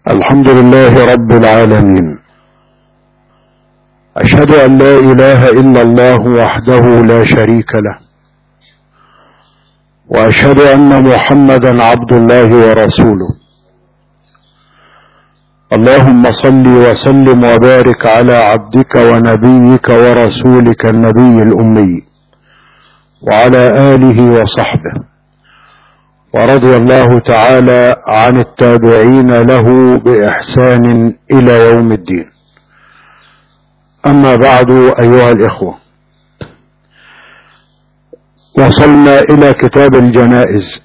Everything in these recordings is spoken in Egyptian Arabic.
الحمد لله رب العالمين أشهد أن لا إله إلا الله وحده لا شريك له وأشهد أن محمدا عبد الله ورسوله اللهم صل وسلم وبارك على عبدك ونبيك ورسولك النبي الأمي وعلى آله وصحبه ورضي الله تعالى عن التابعين له بإحسان إلى يوم الدين أما بعد أيها الإخوة وصلنا إلى كتاب الجنائز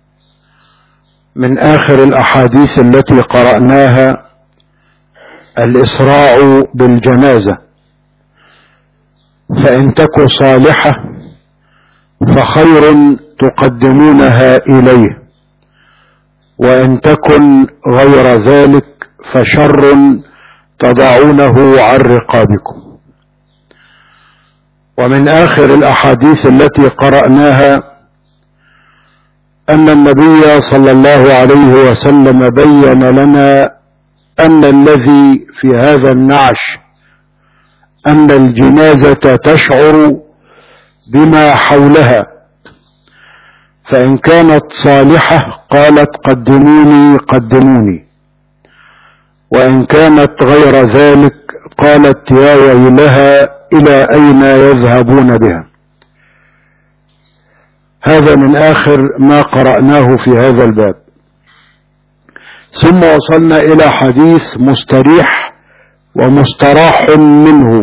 من آخر الأحاديث التي قرأناها الإسراع بالجنازة فإن تك صالحة فخير تقدمونها إليه وإن تكن غير ذلك فشر تضعونه عن رقابكم ومن آخر الأحاديث التي قرأناها أن النبي صلى الله عليه وسلم بين لنا أن الذي في هذا النعش أن الجنازة تشعر بما حولها فإن كانت صالحة قالت قدموني قدموني وإن كانت غير ذلك قالت يا ويلها إلى أين يذهبون بها هذا من آخر ما قرأناه في هذا الباب ثم وصلنا إلى حديث مستريح ومستراح منه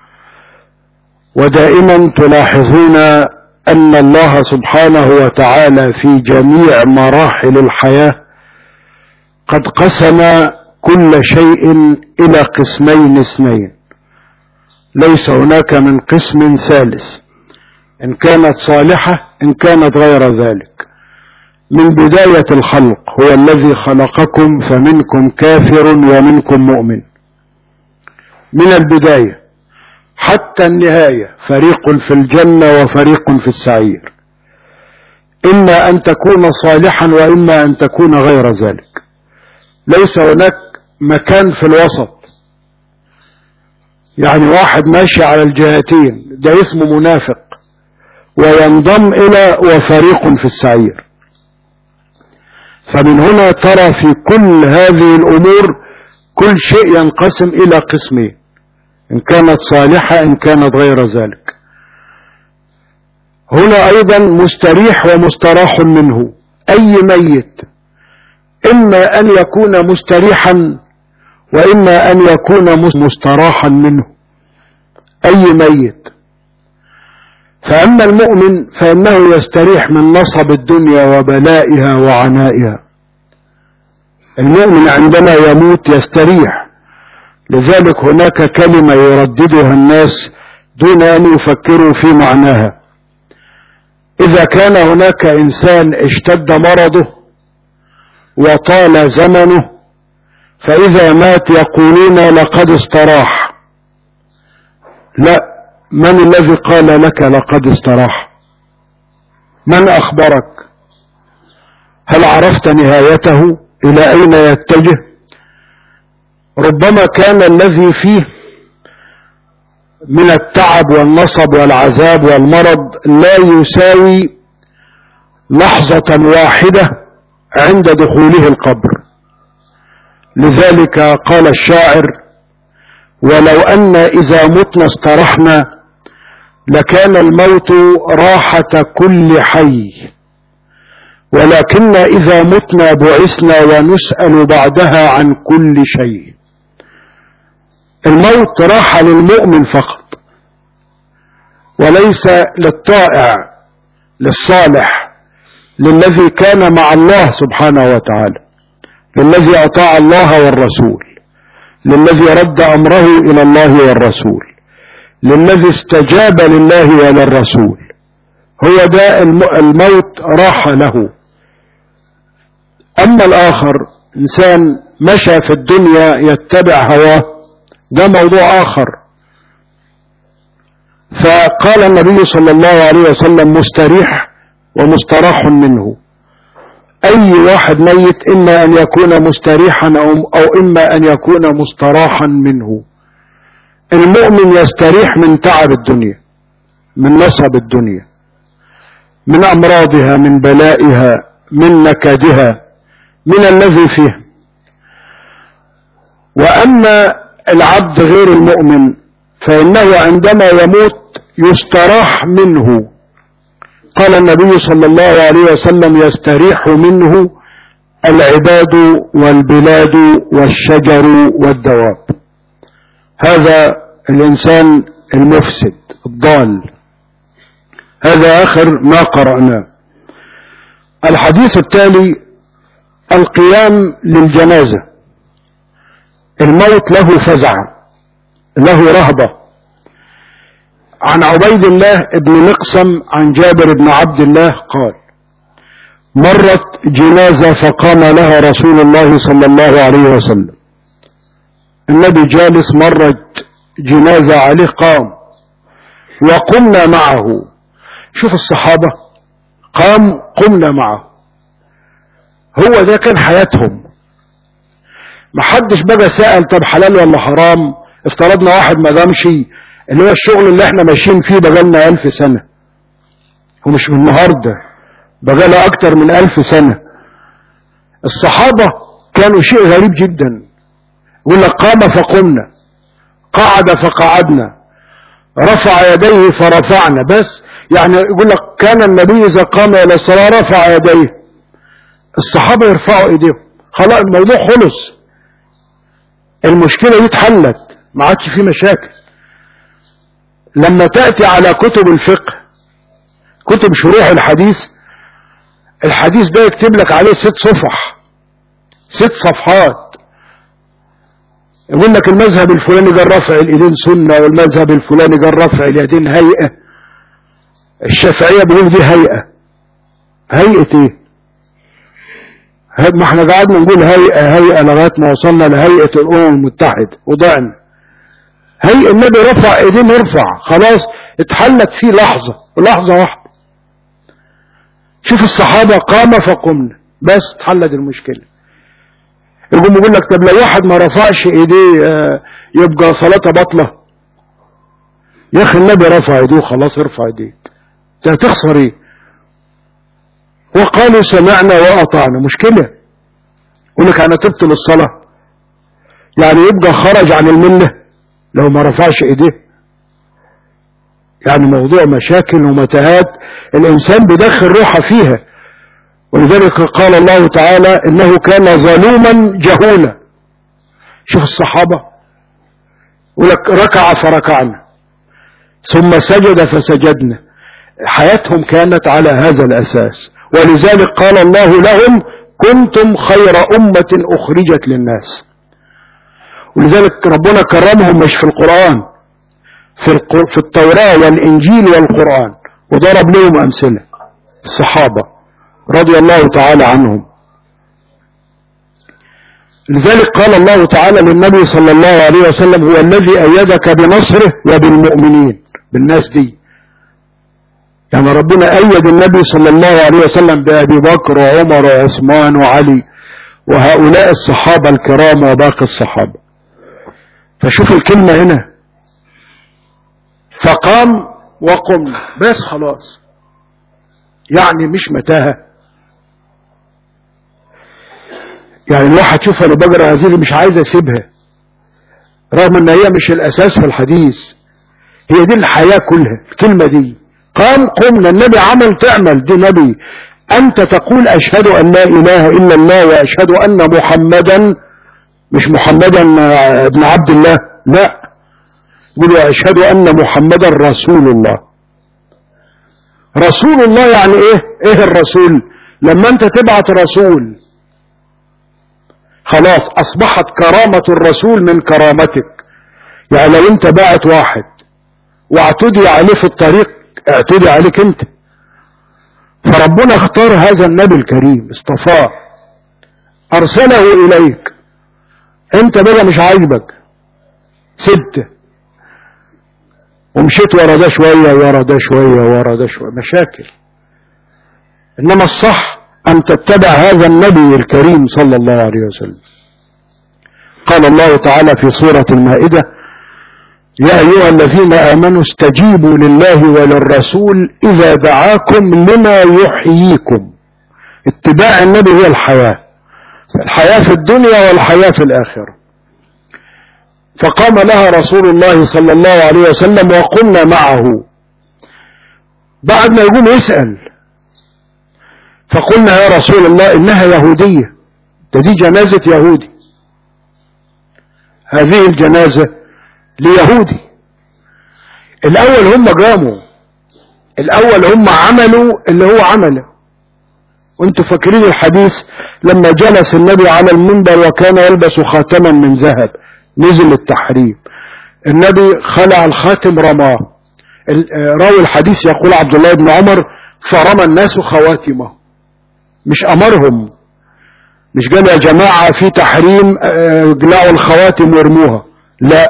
ودائما تلاحظون أن الله سبحانه وتعالى في جميع مراحل الحياة قد قسم كل شيء إلى قسمين اثنين ليس هناك من قسم ثالث إن كانت صالحة إن كانت غير ذلك من بداية الخلق هو الذي خلقكم فمنكم كافر ومنكم مؤمن من البداية حتى النهاية فريق في الجنة وفريق في السعير إما أن تكون صالحا وإما أن تكون غير ذلك ليس هناك مكان في الوسط يعني واحد ماشي على الجهتين ده اسمه منافق وينضم إلى وفريق في السعير فمن هنا ترى في كل هذه الأمور كل شيء ينقسم إلى قسمين إن كانت صالحة إن كانت غير ذلك هنا أيضا مستريح ومستراح منه أي ميت إما أن يكون مستريحا وإما أن يكون مستراحا منه أي ميت فأما المؤمن فإنه يستريح من نصب الدنيا وبلائها وعنائها المؤمن عندما يموت يستريح لذلك هناك كلمة يرددها الناس دون أن يفكروا في معناها إذا كان هناك إنسان اشتد مرضه وطال زمنه فإذا مات يقولون لقد استراح لا من الذي قال لك لقد استراح من أخبرك هل عرفت نهايته إلى أين يتجه ربما كان الذي فيه من التعب والنصب والعذاب والمرض لا يساوي لحظة واحدة عند دخوله القبر لذلك قال الشاعر ولو أن إذا متنا استرحنا لكان الموت راحة كل حي ولكن إذا متنا بعثنا ونسأل بعدها عن كل شيء الموت راحة للمؤمن فقط وليس للطائع للصالح للذي كان مع الله سبحانه وتعالى للذي أطاع الله والرسول للذي رد أمره إلى الله والرسول للذي استجاب لله وللرسول هو ده الموت راح له أما الآخر إنسان مشى في الدنيا يتبع هواه ده موضوع آخر فقال النبي صلى الله عليه وسلم مستريح ومستراح منه اي واحد ميت اما ان يكون مستريحا او, أو اما ان يكون مستراحا منه المؤمن يستريح من تعب الدنيا من نصب الدنيا من امراضها من بلائها من نكدها من الذي فيها واما العبد غير المؤمن فانه عندما يموت يستراح منه قال النبي صلى الله عليه وسلم يستريح منه العباد والبلاد والشجر والدواب هذا الانسان المفسد الضال هذا اخر ما قرأناه الحديث التالي القيام للجنازة الموت له فزع له رهبة عن عبيد الله بن مقسم عن جابر بن عبد الله قال مرت جنازة فقام لها رسول الله صلى الله عليه وسلم النبي جالس مرت جنازة عليه قام وقمنا معه شوف الصحابة قام قمنا معه هو ده كان حياتهم محدش بقى سأل طب حلال ولا حرام افترضنا واحد ما دامش اللي هو الشغل اللي احنا ماشيين فيه بقالنا ألف سنة ومش من النهاردة بقالها أكتر من ألف سنة الصحابة كانوا شيء غريب جدا يقول لك قام فقمنا قعد فقعدنا رفع يديه فرفعنا بس يعني يقول لك كان النبي إذا قام إلى الصلاة رفع يديه الصحابة يرفعوا ايديهم خلاص الموضوع خلص المشكلة دي اتحلت ما عادش في مشاكل لما تأتي على كتب الفقه كتب شروح الحديث الحديث ده يكتب لك عليه ست صفح ست صفحات يقول لك المذهب الفلاني قال رفع الايدين سنة والمذهب الفلاني قال رفع اليدين هيئة الشافعية بيقول دي هيئة هيئة ايه ما احنا قعدنا نقول هيئة هيئة لغاية ما وصلنا لهيئة الأمم المتحدة وضعنا هيئة النبي رفع ايدين يرفع خلاص اتحلت فيه لحظة لحظة واحدة شوف الصحابة قام فقمنا بس اتحلت المشكلة يقوم يقول لك طب لو واحد ما رفعش ايديه اه يبقى صلاته بطلة يا اخي النبي رفع ايديه خلاص ارفع ايديك انت هتخسر ايه وقالوا سمعنا وأطعنا مشكلة يقول لك أنا تبت للصلاة يعني يبقى خرج عن الملة لو ما رفعش ايديه يعني موضوع مشاكل ومتاهات الإنسان بيدخل روحه فيها ولذلك قال الله تعالى إنه كان ظلوما جهولا شوف الصحابة يقول لك ركع فركعنا ثم سجد فسجدنا حياتهم كانت على هذا الأساس ولذلك قال الله لهم كنتم خير أمة أخرجت للناس ولذلك ربنا كرمهم مش في القرآن في, في التوراة والإنجيل والقرآن وضرب لهم أمثلة الصحابة رضي الله تعالى عنهم لذلك قال الله تعالى للنبي صلى الله عليه وسلم هو الذي أيدك بنصره وبالمؤمنين بالناس دي يعني ربنا أيد النبي صلى الله عليه وسلم بأبي بكر وعمر وعثمان وعلي وهؤلاء الصحابة الكرام وباقي الصحابة فشوف الكلمة هنا فقام وقم بس خلاص يعني مش متاهة يعني الواحد شوف انا بقرا هذه مش عايز اسيبها رغم ان هي مش الاساس في الحديث هي دي الحياة كلها الكلمة دي قام قمنا النبي عمل تعمل دي نبي أنت تقول أشهد أن لا إله إلا الله وأشهد أن محمدا مش محمدا ابن عبد الله لا يقول أشهد أن محمدا رسول الله رسول الله يعني إيه إيه الرسول لما أنت تبعت رسول خلاص أصبحت كرامة الرسول من كرامتك يعني لو أنت باعت واحد واعتدي عليه في الطريق اعتدي عليك انت فربنا اختار هذا النبي الكريم اصطفاه ارسله اليك انت بقى مش عاجبك سبت ومشيت ورا ده شوية ورا ده شوية ورا ده شوية مشاكل انما الصح أن تتبع هذا النبي الكريم صلى الله عليه وسلم قال الله تعالى في سورة المائدة يا أيها الذين آمنوا استجيبوا لله وللرسول إذا دعاكم لما يحييكم اتباع النبي هي الحياة الحياة في الدنيا والحياة في الآخرة فقام لها رسول الله صلى الله عليه وسلم وقمنا معه بعد ما يقوم يسأل فقلنا يا رسول الله إنها يهودية ده دي جنازة يهودي هذه الجنازة ليهودي الأول هم قاموا الأول هم عملوا اللي هو عمله وانتم فاكرين الحديث لما جلس النبي على المنبر وكان يلبس خاتما من ذهب نزل التحريم النبي خلع الخاتم رماه راوي الحديث يقول عبد الله بن عمر فرمى الناس خواتمه مش امرهم مش قال يا جماعة في تحريم اقلعوا الخواتم وارموها لا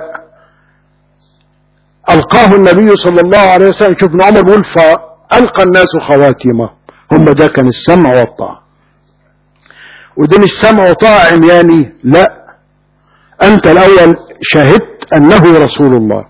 القاه النبي صلى الله عليه وسلم شوف ابن عمر بيقول فالقى الناس خواتمه هم ده كان السمع والطاعة وده مش سمع وطاعة عمياني لا انت الاول شهدت انه رسول الله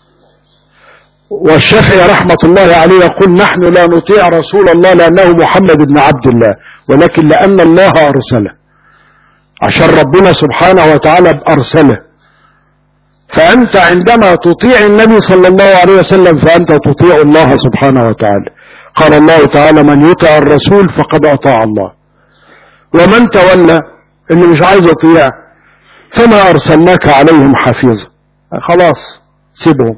والشافعي رحمة الله عليه يقول نحن لا نطيع رسول الله لأنه محمد بن عبد الله ولكن لأن الله أرسله عشان ربنا سبحانه وتعالى أرسله فأنت عندما تطيع النبي صلى الله عليه وسلم فأنت تطيع الله سبحانه وتعالى قال الله تعالى من يطع الرسول فقد أطاع الله ومن تولى اللي مش عايز يطيع فما أرسلناك عليهم حفيظا خلاص سيبهم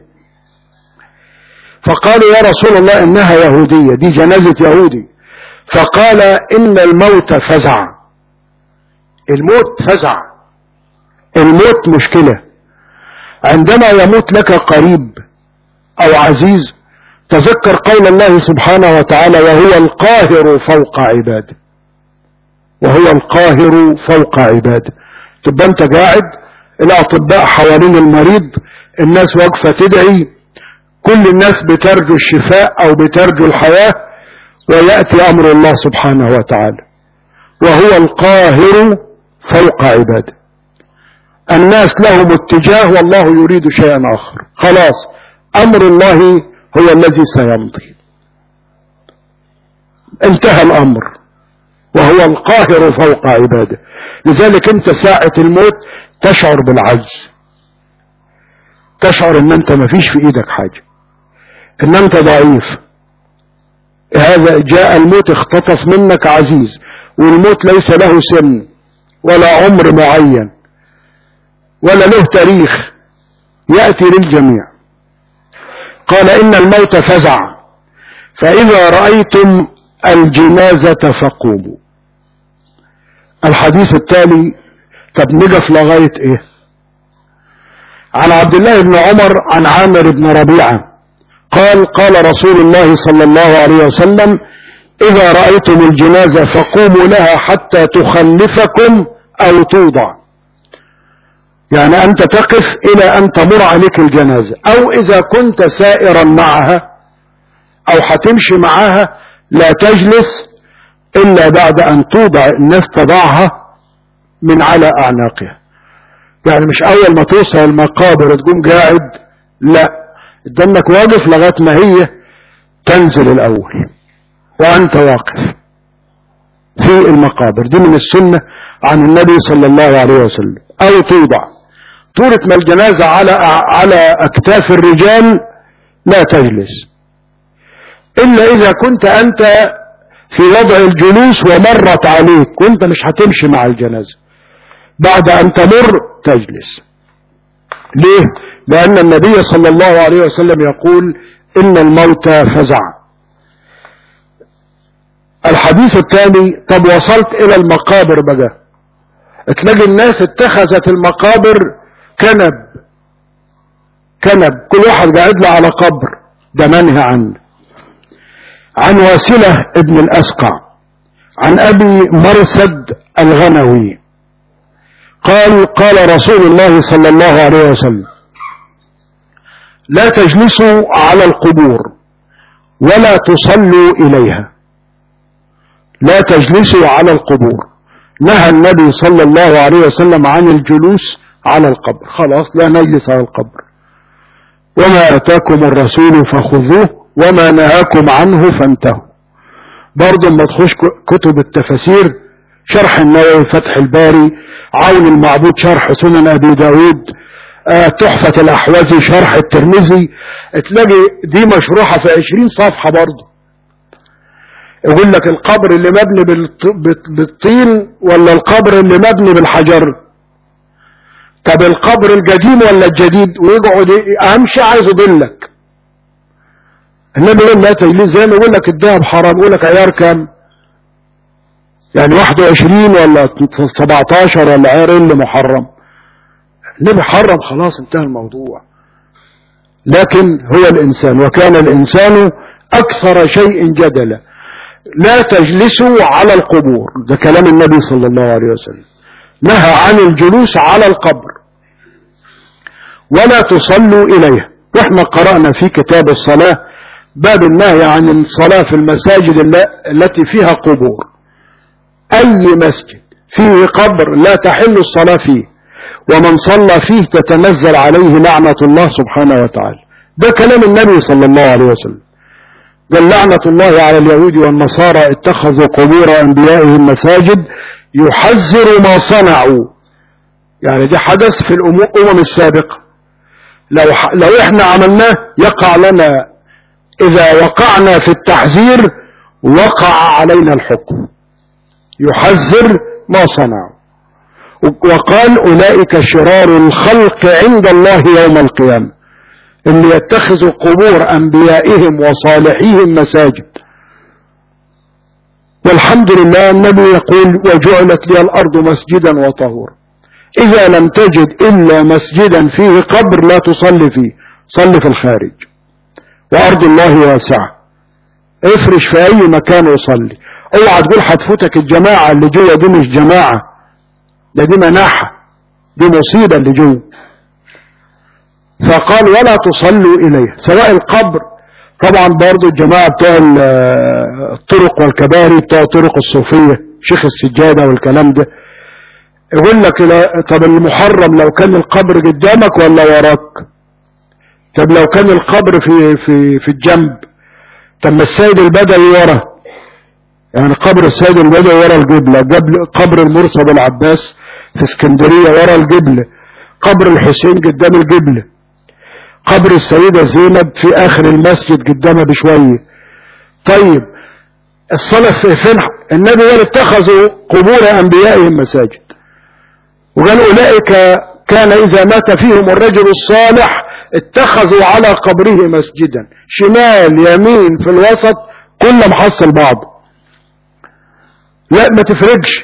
فقالوا يا رسول الله إنها يهودية دي جنازة يهودي فقال إن الموت فزع الموت فزع الموت مشكلة عندما يموت لك قريب أو عزيز تذكر قول الله سبحانه وتعالى وهو القاهر فوق عباده وهو القاهر فوق عباده تبقى انت قاعد الاطباء حوالين المريض الناس واقفة تدعي كل الناس بترجو الشفاء او بترجو الحياة ويأتي امر الله سبحانه وتعالى وهو القاهر فوق عباده الناس لهم اتجاه والله يريد شيئا اخر خلاص امر الله هو الذي سيمضي انتهى الامر وهو القاهر فوق عباده لذلك انت ساعة الموت تشعر بالعجز تشعر ان انت ما فيش في ايدك حاجة ان انت ضعيف هذا جاء الموت اختطف منك عزيز والموت ليس له سن ولا عمر معين ولا له تاريخ يأتي للجميع قال إن الموت فزع فإذا رأيتم الجنازة فقوموا الحديث التالي طب نقف لغاية ايه عن عبد الله بن عمر عن عامر بن ربيعة قال قال رسول الله صلى الله عليه وسلم إذا رأيتم الجنازة فقوموا لها حتى تخلفكم أو توضع يعني أنت تقف إلى أن تمر عليك الجنازة أو إذا كنت سائرا معها أو هتمشي معها لا تجلس إلا بعد أن توضع الناس تضعها من على أعناقها يعني مش أول ما توصل المقابر تقوم قاعد لا دمك واقف لغاية ما هي تنزل الأول وأنت واقف في المقابر دي من السنة عن النبي صلى الله عليه وسلم أو توضع طولة ما الجنازة على على أكتاف الرجال لا تجلس إلا إذا كنت أنت في وضع الجلوس ومرت عليك وانت مش هتمشي مع الجنازة بعد أن تمر تجلس ليه؟ لأن النبي صلى الله عليه وسلم يقول إن الموت فزع الحديث الثاني طب وصلت إلى المقابر بقى تلاقي الناس اتخذت المقابر كنب كنب كل واحد قاعد له على قبر ده منهي عنه عن واسلة ابن الأسقع عن أبي مرسد الغنوي قال قال رسول الله صلى الله عليه وسلم لا تجلسوا على القبور ولا تصلوا إليها لا تجلسوا على القبور نهى النبي صلى الله عليه وسلم عن الجلوس على القبر خلاص لا نجلس على القبر وما أتاكم الرسول فخذوه وما نهاكم عنه فانتهوا برضه ما تخش كتب التفاسير شرح النووي فتح الباري عون المعبود شرح سنن أبي داود آه تحفة الأحوازي شرح الترمذي تلاقي دي مشروحة في عشرين صفحة برضه يقول لك القبر اللي مبني بالطين ولا القبر اللي مبني بالحجر طب القبر القديم ولا الجديد ويقعد اهم شيء عايز يضلك النبي يقول لا تجلس زي ما يقول لك الذهب حرام يقول لك عيار كام يعني 21 ولا 17 ولا عيار اللي محرم النبي حرم خلاص انتهى الموضوع لكن هو الانسان وكان الانسان اكثر شيء جدلا لا تجلسوا على القبور ده كلام النبي صلى الله عليه وسلم نهى عن الجلوس على القبر ولا تصلوا إليه واحنا قرأنا في كتاب الصلاة باب النهي عن الصلاة في المساجد التي فيها قبور أي مسجد فيه قبر لا تحل الصلاة فيه ومن صلى فيه تتنزل عليه لعنة الله سبحانه وتعالى ده كلام النبي صلى الله عليه وسلم قال لعنة الله على اليهود والنصارى اتخذوا قبور أنبيائهم مساجد يحذر ما صنعوا يعني ده حدث في الأمم السابقة لو, لو احنا عملناه يقع لنا إذا وقعنا في التحذير وقع علينا الحكم يحذر ما صنعوا وقال أولئك شرار الخلق عند الله يوم القيامة اللي يتخذوا قبور أنبيائهم وصالحيهم مساجد والحمد لله النبي يقول وجعلت لي الأرض مسجدا وطهورا إذا لم تجد إلا مسجدا فيه قبر لا تصلي فيه صلي في الخارج وأرض الله واسعة افرش في أي مكان وصلي اوعى تقول هتفوتك الجماعة اللي جوه دي مش جماعة ده دي مناحة دي مصيبة اللي جوه فقال ولا تصلوا إليه سواء القبر طبعا برضو الجماعة بتوع الطرق والكباري بتوع طرق الصوفية شيخ السجادة والكلام ده يقول لك طب المحرم لو كان القبر قدامك ولا وراك طب لو كان القبر في في في الجنب طب ما السيد البدوي ورا يعني قبر السيد البدوي ورا القبلة قبل قبر المرسى بن عباس في اسكندرية ورا القبلة قبر الحسين قدام القبلة قبر السيدة زينب في آخر المسجد قدامها بشوية طيب الصلاة في فين النبي قال اتخذوا قبور أنبيائهم مساجد وقال أولئك كان إذا مات فيهم الرجل الصالح اتخذوا على قبره مسجدا شمال يمين في الوسط كل محصل بعض لا ما تفرقش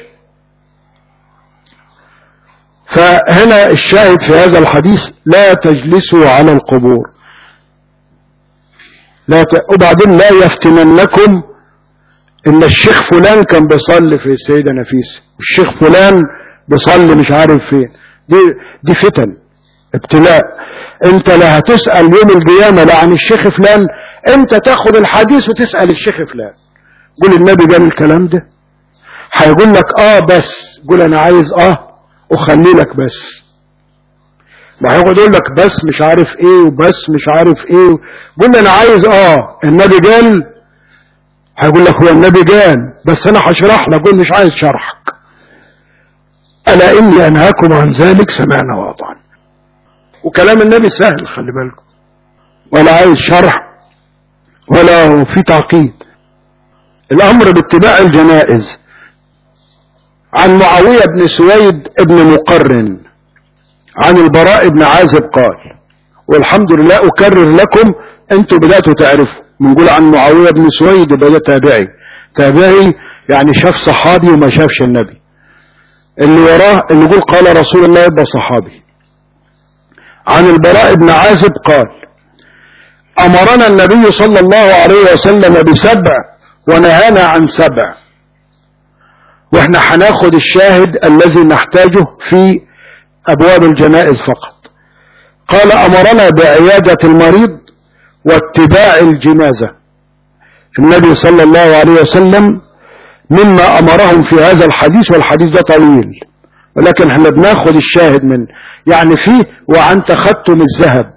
فهنا الشاهد في هذا الحديث لا تجلسوا على القبور لا ت... وبعدين لا يفتننكم ان الشيخ فلان كان بيصلي في السيدة نفيس الشيخ فلان بيصلي مش عارف فين دي, دي فتن ابتلاء انت لا هتسأل يوم القيامة لا عن الشيخ فلان انت تاخد الحديث وتسأل الشيخ فلان قول النبي قال الكلام ده هيقول لك اه بس قول انا عايز اه وخلي لك بس ما هيقعد يقول لك بس مش عارف ايه وبس مش عارف ايه قول انا عايز اه النبي قال هيقول لك هو النبي قال بس انا هشرح لك قول مش عايز شرحك الا اني انهاكم عن ذلك سمعنا واطعنا وكلام النبي سهل خلي بالكم ولا عايز شرح ولا في تعقيد الامر باتباع الجنائز عن معاوية بن سويد بن مقرن عن البراء بن عازب قال والحمد لله أكرر لكم أنتم بدأتوا تعرفوا بنقول عن معاوية بن سويد بدأ تابعي تابعي يعني شاف صحابي وما شافش النبي اللي وراه اللي يقول قال رسول الله يبقى صحابي عن البراء بن عازب قال أمرنا النبي صلى الله عليه وسلم بسبع ونهانا عن سبع واحنا هناخد الشاهد الذي نحتاجه في ابواب الجنائز فقط قال امرنا بعيادة المريض واتباع الجنازة النبي صلى الله عليه وسلم مما امرهم في هذا الحديث والحديث ده طويل ولكن احنا بناخد الشاهد من يعني فيه وعن تختم الذهب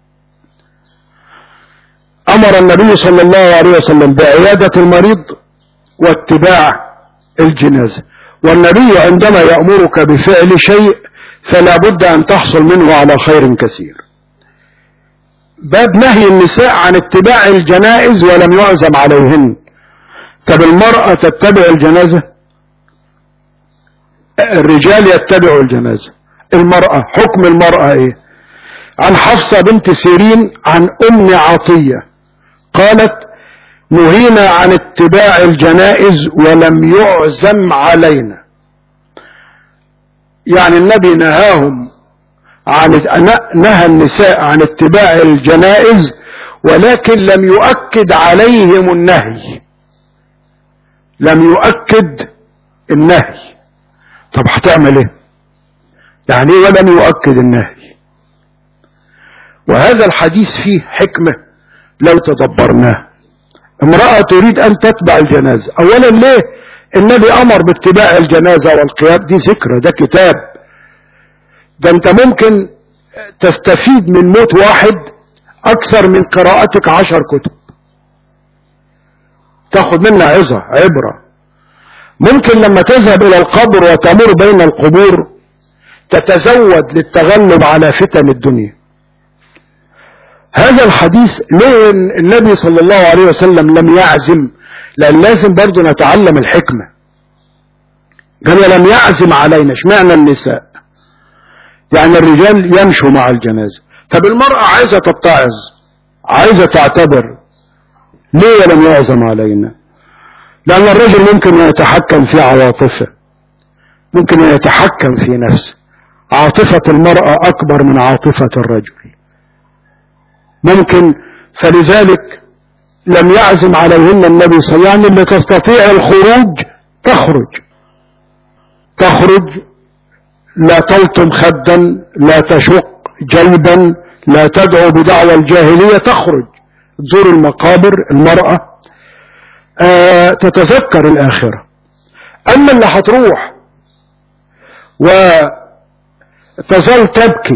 امر النبي صلى الله عليه وسلم بعيادة المريض واتباع الجنازة والنبي عندما يأمرك بفعل شيء فلا بد ان تحصل منه على خير كثير باب نهي النساء عن اتباع الجنائز ولم يعزم عليهن طب المرأة تتبع الجنازة الرجال يتبعوا الجنازة المرأة حكم المرأة ايه عن حفصة بنت سيرين عن ام عطية قالت نهينا عن اتباع الجنائز ولم يعزم علينا يعني النبي نهاهم عن نهى النساء عن اتباع الجنائز ولكن لم يؤكد عليهم النهي لم يؤكد النهي طب هتعمل ايه يعني ايه ولم يؤكد النهي وهذا الحديث فيه حكمة لو تدبرناه امرأة تريد ان تتبع الجنازة اولا ليه النبي امر باتباع الجنازة والقيام دي ذكرى ده كتاب ده انت ممكن تستفيد من موت واحد اكثر من قراءتك عشر كتب تاخد منها عظة عبرة ممكن لما تذهب الى القبر وتمر بين القبور تتزود للتغلب على فتن الدنيا هذا الحديث ليه النبي صلى الله عليه وسلم لم يعزم لان لازم برضو نتعلم الحكمة قال لم يعزم علينا اشمعنى النساء يعني الرجال يمشوا مع الجنازة طب المرأة عايزة تتعظ عايزة تعتبر ليه لم يعزم علينا لأن الرجل ممكن يتحكم في عواطفه ممكن يتحكم في نفسه عاطفة المرأة أكبر من عاطفة الرجل ممكن فلذلك لم يعزم عليهن النبي صلى الله عليه وسلم يعني لتستطيع الخروج تخرج تخرج لا تلطم خدا لا تشق جيبا لا تدعو بدعوى الجاهلية تخرج تزور المقابر المرأة آه تتذكر الآخرة أما اللي هتروح وتظل تبكي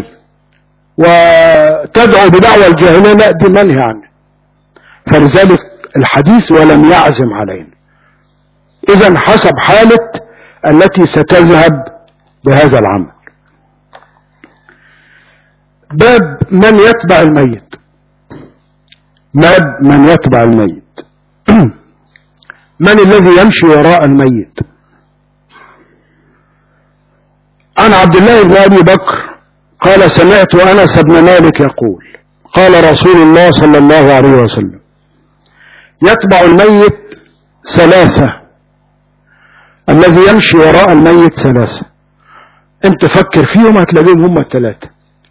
وتدعو بدعوى الجاهلية لا دي منهي عنه فلذلك الحديث ولم يعزم علينا إذا حسب حالة التي ستذهب بهذا العمل باب من يتبع الميت باب من يتبع الميت من الذي يمشي وراء الميت عن عبد الله بن ابي بكر قال سمعت انس بن مالك يقول قال رسول الله صلى الله عليه وسلم يتبع الميت ثلاثة الذي يمشي وراء الميت ثلاثة انت فكر فيهم هتلاقيهم هم الثلاثة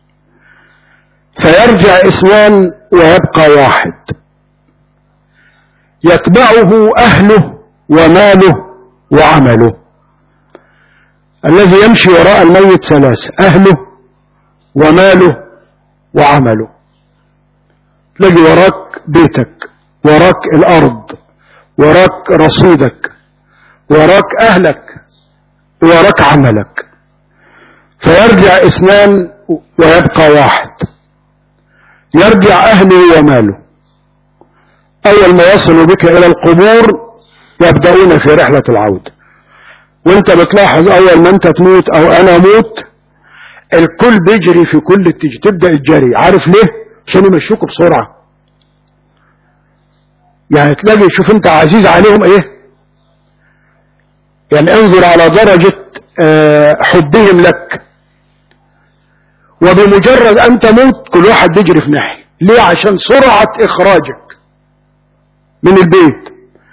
فيرجع اثنان ويبقى واحد يتبعه اهله وماله وعمله الذي يمشي وراء الميت ثلاثة اهله وماله وعمله تلاقي وراك بيتك وراك الارض وراك رصيدك وراك اهلك وراك عملك فيرجع اثنان ويبقى واحد يرجع اهله وماله اول ما يصلوا بك الى القبور يبدأون في رحلة العودة وانت بتلاحظ اول ما انت تموت او انا اموت الكل بيجري في كل اتجاه تبدأ الجري عارف ليه عشان يمشوك بسرعة يعني تلاقي شوف انت عزيز عليهم ايه يعني انظر على درجة اه حبهم لك وبمجرد ان تموت كل واحد بيجري في ناحية ليه عشان سرعة اخراجك من البيت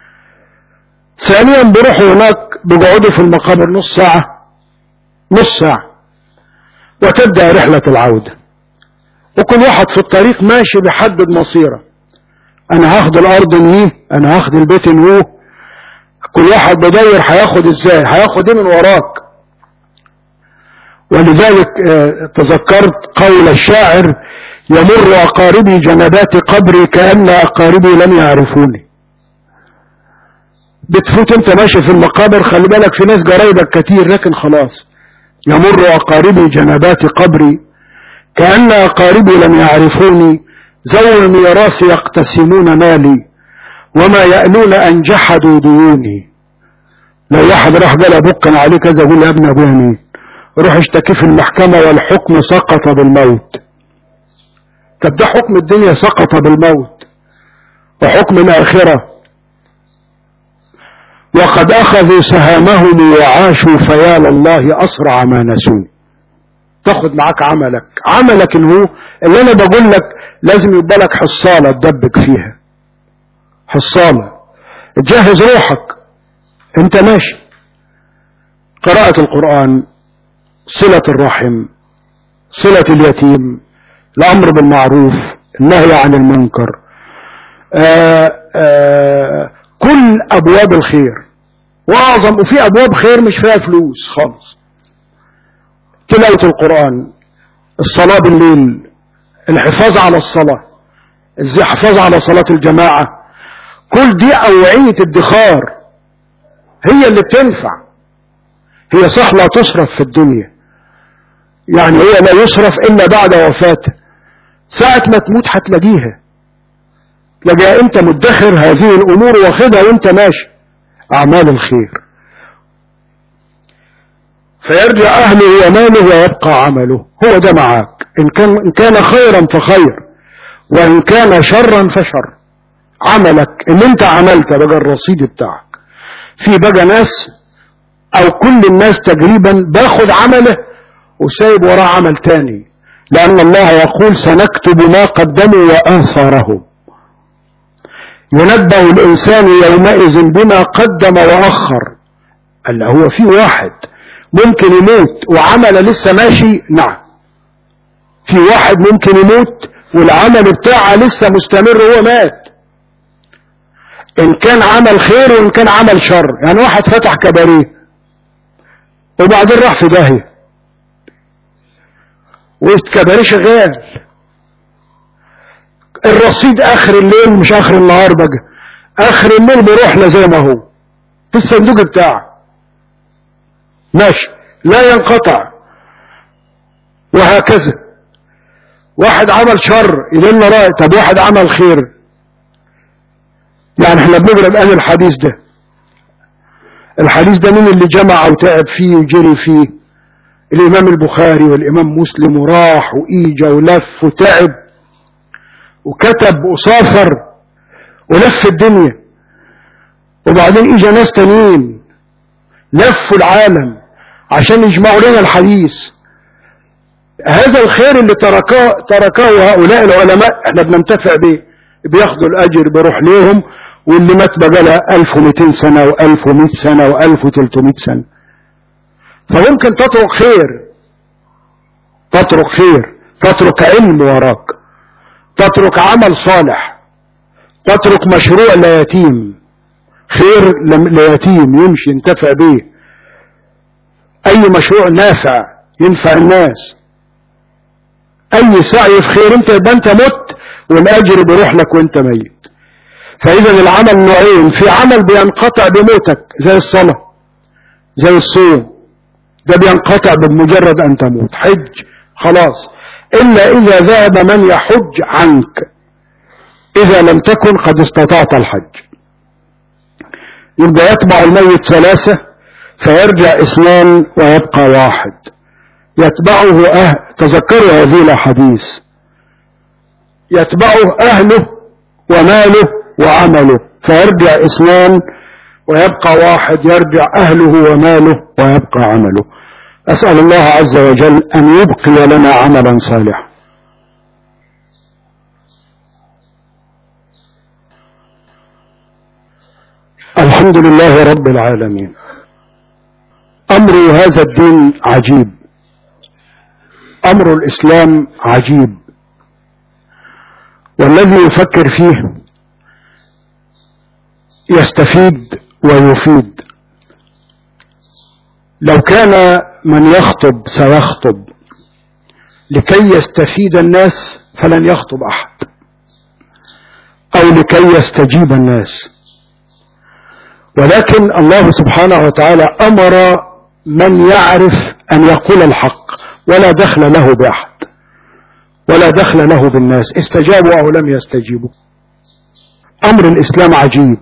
ثانيا بيروحوا هناك بيقعدوا في المقابر نص ساعة نص ساعة وتبدأ رحلة العودة وكل واحد في الطريق ماشي بيحدد مصيره انا هاخد الارض نيه انا هاخد البيت نوه كل واحد بدور هياخد ازاي هياخد ايه من وراك ولذلك تذكرت قول الشاعر يمر اقاربي جنبات قبري كأن اقاربي لم يعرفوني بتفوت انت ماشي في المقابر خلي بالك في ناس جرايدك كتير لكن خلاص يمر أقاربي جنبات قبري كأن أقاربي لم يعرفوني ذوي الميراث يقتسمون مالي وما يألون أن جحدوا ديوني لو واحد راح قال أبوك كان عليه كذا يقول يا ابن أبويا مين روح اشتكي في المحكمة والحكم سقط بالموت طب ده حكم الدنيا سقط بالموت وحكم الآخرة وقد أخذوا سهامهم وعاشوا فيا لله أسرع ما نسوني تاخد معاك عملك عملك اللي هو اللي انا بقول لك لازم يبقى لك حصالة تدبك فيها حصالة تجهز روحك انت ماشي قراءة القرآن صلة الرحم صلة اليتيم الأمر بالمعروف النهي عن المنكر آآ آآ كل أبواب الخير وأعظم وفي أبواب خير مش فيها فلوس خالص تلاوة القرآن الصلاة بالليل الحفاظ على الصلاة الحفاظ على صلاة الجماعة كل دي أوعية ادخار هي اللي بتنفع هي صح لا تصرف في الدنيا يعني هي لا يصرف إلا بعد وفاته ساعة ما تموت هتلاقيها تلاقيها انت مدخر هذه الامور واخدها وانت ماشي اعمال الخير فيرجع اهله وماله ويبقى عمله هو ده معاك ان كان, إن كان خيرا فخير وان كان شرا فشر عملك اللي انت عملت بقى الرصيد بتاعك في بقى ناس او كل الناس تقريبا باخد عمله وسايب وراه عمل تاني لان الله يقول سنكتب ما قدموا واثارهم ينبه الإنسان يومئذ بما قدم وأخر اللي هو في واحد ممكن يموت وعمل لسه ماشي نعم في واحد ممكن يموت والعمل بتاعه لسه مستمر هو مات إن كان عمل خير وإن كان عمل شر يعني واحد فتح كباريه وبعدين راح في داهية والكباريه شغال الرصيد اخر الليل مش اخر النهار بقى اخر الليل بيروح له زي ما هو في الصندوق بتاعه ماشي لا ينقطع وهكذا واحد عمل شر يدلنا رأي طب واحد عمل خير يعني احنا بنقرا الان الحديث ده الحديث ده مين اللي جمع وتعب فيه وجري فيه الامام البخاري والامام مسلم وراح وايجا ولف وتعب وكتب وسافر ولف الدنيا وبعدين اجى ناس تانيين لفوا العالم عشان يجمعوا لنا الحديث هذا الخير اللي تركاه تركاه هؤلاء العلماء احنا بننتفع به بياخدوا الاجر بيروح ليهم واللي مات بقى لها 1200 سنه و1100 سنه و1300 سنه فممكن تترك خير تترك خير تترك علم وراك تترك عمل صالح تترك مشروع ليتيم خير ليتيم يمشي ينتفع به اي مشروع نافع ينفع الناس اي سعي في خير انت يبقى انت مت والاجر بيروح لك وانت ميت فاذا العمل نوعين في عمل بينقطع بموتك زي الصلاة زي الصوم ده بينقطع بمجرد ان تموت حج خلاص إلا إذا ذهب من يحج عنك إذا لم تكن قد استطعت الحج يبقى يتبع الميت ثلاثة فيرجع اثنان ويبقى واحد يتبعه أهل تذكروا هذه الأحاديث يتبعه أهله وماله وعمله فيرجع اثنان ويبقى واحد يرجع أهله وماله ويبقى عمله أسأل الله عز وجل أن يبقي لنا عملا صالحا الحمد لله رب العالمين أمر هذا الدين عجيب أمر الإسلام عجيب والذي يفكر فيه يستفيد ويفيد لو كان من يخطب سيخطب لكي يستفيد الناس فلن يخطب أحد أو لكي يستجيب الناس ولكن الله سبحانه وتعالى أمر من يعرف أن يقول الحق ولا دخل له بأحد ولا دخل له بالناس استجابوا أو لم يستجيبوا أمر الإسلام عجيب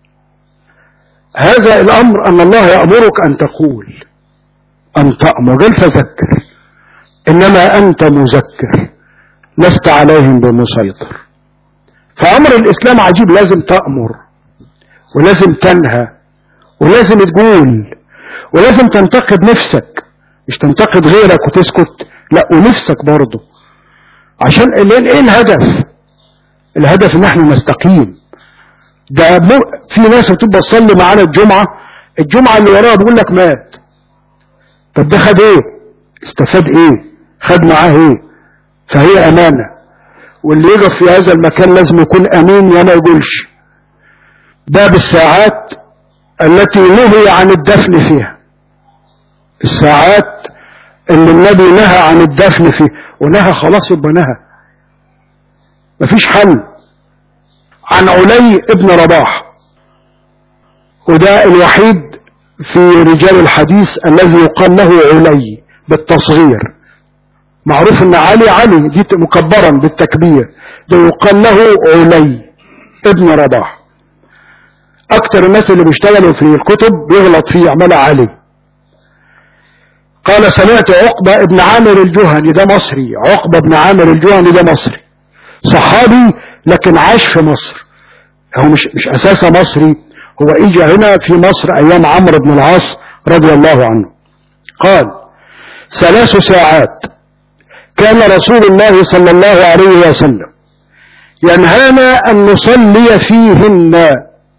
هذا الأمر أن الله يأمرك أن تقول أن تأمر قال فذكر إنما أنت مذكر لست عليهم بمسيطر فأمر الإسلام عجيب لازم تأمر ولازم تنهى ولازم تقول ولازم تنتقد نفسك مش تنتقد غيرك وتسكت لا ونفسك برضه عشان ايه الهدف الهدف ان احنا نستقيم ده في ناس بتبقى تصلي معانا الجمعة الجمعة اللي وراها بيقول لك مات طب ده خد ايه استفاد ايه خد معاه ايه فهي امانة واللي يقف في هذا المكان لازم يكون امين وما يقولش باب الساعات التي نهي عن الدفن فيها الساعات اللي النبي نهى عن الدفن فيه ونهى خلاص يبقى نهى مفيش حل عن علي ابن رباح وده الوحيد في رجال الحديث الذي يقال له علي بالتصغير معروف ان علي علي دي مكبرا بالتكبير ده يقال له علي ابن رباح اكتر الناس اللي بيشتغلوا في الكتب بيغلط فيه يعملها علي قال سمعت عقبة ابن عامر الجهني ده مصري عقبة ابن عامر الجهني ده مصري صحابي لكن عاش في مصر هو مش, مش اساسا مصري هو اجى هنا في مصر ايام عمرو بن العاص رضي الله عنه قال ثلاث ساعات كان رسول الله صلى الله عليه وسلم ينهانا ان نصلي فيهن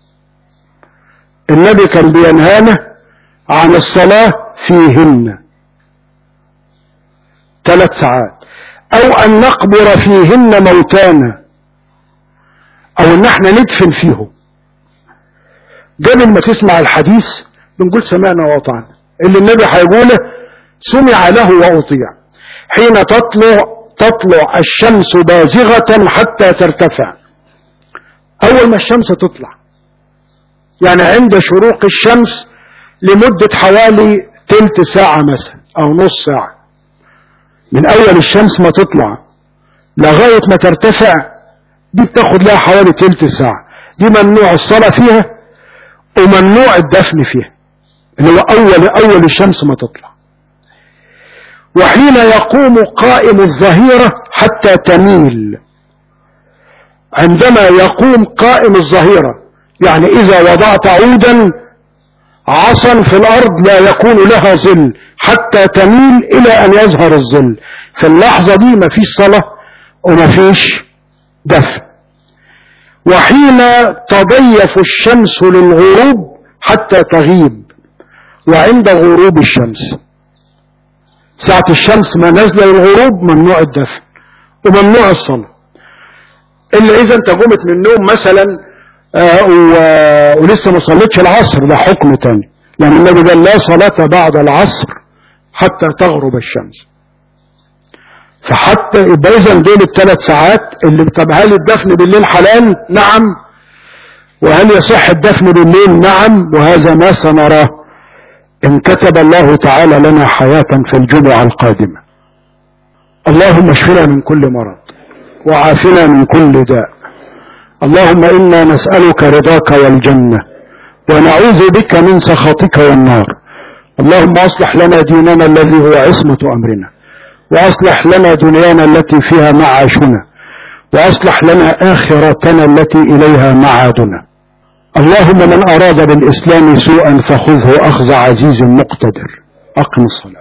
النبي كان بينهانا عن الصلاة فيهن ثلاث ساعات او ان نقبر فيهن موتانا او ان احنا ندفن فيهم قبل ما تسمع الحديث بنقول سمعنا واطعنا اللي النبي هيقوله سمع له واطيع حين تطلع تطلع الشمس بازغة حتى ترتفع اول ما الشمس تطلع يعني عند شروق الشمس لمدة حوالي تلت ساعة مثلا او نص ساعة من اول الشمس ما تطلع لغاية ما ترتفع دي بتاخد لها حوالي تلت ساعة دي ممنوع الصلاة فيها وممنوع الدفن فيها اللي هو اول اول الشمس ما تطلع وحين يقوم قائم الظهيرة حتى تميل عندما يقوم قائم الظهيرة يعني اذا وضعت عودا عصا في الارض لا يكون لها ظل حتى تميل الى ان يظهر الظل في اللحظة دي ما فيش صلاة وما فيش دفن وحين تضيف الشمس للغروب حتى تغيب وعند غروب الشمس ساعة الشمس ما نزل للغروب ممنوع الدفن وممنوع الصلاة إلا إذا أنت قمت من النوم مثلا آه ولسه ما صليتش العصر ده حكم تاني يعني النبي قال لا صلاة بعد العصر حتى تغرب الشمس فحتى يبقى اذا دول الثلاث ساعات اللي طب هل الدفن بالليل حلال؟ نعم وهل يصح الدفن بالليل؟ نعم وهذا ما سنراه ان كتب الله تعالى لنا حياة في الجمعة القادمة اللهم اشفنا من كل مرض وعافنا من كل داء اللهم انا نسألك رضاك والجنة ونعوذ بك من سخطك والنار اللهم اصلح لنا ديننا الذي هو عصمة امرنا واصلح لنا دنيانا التي فيها معاشنا واصلح لنا اخرتنا التي اليها معادنا اللهم من اراد بالاسلام سوءا فخذه اخذ عزيز مقتدر اقم الصلاه